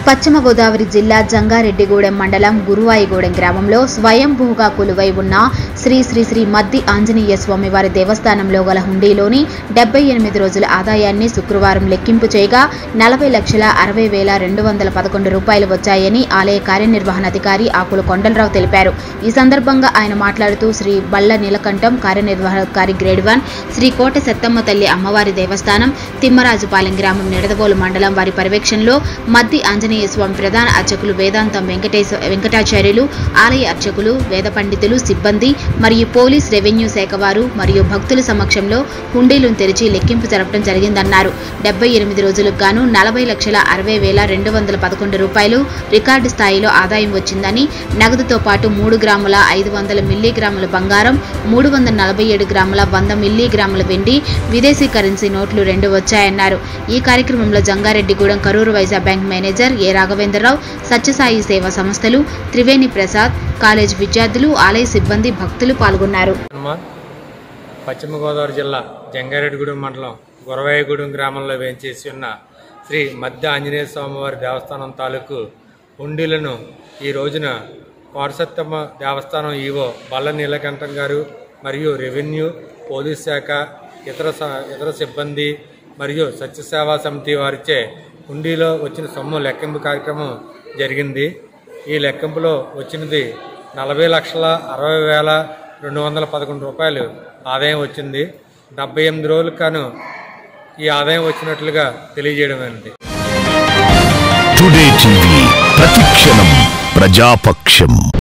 పశ్చిమ గోదావరి జిల్లా జంగారెడ్డిగూడెం మండలం గురువాయిగూడెం గ్రామంలో స్వయంభూగా కొలువై ఉన్న శ్రీ శ్రీ శ్రీ మద్ది ఆంజనేయ స్వామివారి దేవస్థానంలో గల హుండీలోని డెబ్బై ఎనిమిది రోజుల ఆదాయాన్ని శుక్రవారం లెక్కింపు చేయగా నలభై లక్షల అరవై వేల రెండు వందల పదకొండు రూపాయలు వచ్చాయని ఆలయ కార్యనిర్వహణాధికారి ఆకుల కొండలరావు తెలిపారు ఈ సందర్భంగా ఆయన మాట్లాడుతూ శ్రీ బల్ల నీలకంఠం కార్యనిర్వహణాధికారి గ్రేడ్ వన్ శ్రీ కోట సత్తమ్మ తల్లి అమ్మవారి దేవస్థానం తిమ్మరాజుపాలెం గ్రామం నిడదవోలు మండలం వారి పర్యవేక్షణలో మద్ది ఆంజనేయ స్వామి ప్రధాన అర్చకులు వేదాంతం వెంకటేశ వెంకటాచార్యులు ఆలయ అర్చకులు వేద పండితులు సిబ్బంది మరియు పోలీస్ రెవెన్యూ శాఖ వారు మరియు భక్తుల సమక్షంలో హుండీలను తెరిచి లెక్కింపు జరపడం జరిగిందన్నారు డెబ్బై ఎనిమిది రోజులకు గాను నలభై లక్షల అరవై వేల రెండు వందల పదకొండు రూపాయలు రికార్డు స్థాయిలో ఆదాయం వచ్చిందని నగదుతో పాటు మూడు గ్రాముల ఐదు వందల మిల్లీగ్రాముల బంగారం మూడు వందల నలభై ఏడు గ్రాముల వంద మిల్లీగ్రాముల వెండి విదేశీ కరెన్సీ నోట్లు రెండు వచ్చాయన్నారు ఈ కార్యక్రమంలో Jangareddygudem Karur Vizag bank manager A Raghavendra Rao Sathya Sai సేవా సంస్థలు త్రివేణి ప్రసాద్ కాలేజ్ విద్యార్థులు ఆలయ సిబ్బంది భక్తులు పాల్గొన్నారు హనుమాన్ పశ్చిమ గోదావరి జిల్లా జంగారెడ్డిగూడెం మండలం గురవాయగూడెం గ్రామంలో వేంచేసి ఉన్న శ్రీ మధ్య ఆంజనేయ స్వామివారి దేవస్థానం తాలూకు హుండీలను ఈ రోజున కోరసత్తమ్మ దేవస్థానం ఈవో బల్ల నీలకంఠం గారు మరియు రెవెన్యూ పోలీస్ శాఖ ఇతర స- ఇతర సిబ్బంది మరియు సత్యసేవా సమితి వారిచే హుండీలో వచ్చిన సొమ్ము లెక్కింపు కార్యక్రమం జరిగింది ఈ లెక్కింపులో వచ్చినది నలభై లక్షల అరవై వేల రెండు వందల పదకొండు రూపాయలు ఆదాయం వచ్చింది డెబ్బై ఎనిమిది రోజులకు కాను ఈ ఆదాయం వచ్చినట్లుగా తెలియజేయడమైనది టుడే టీవీ ప్రతిక్షణం ప్రజాపక్షం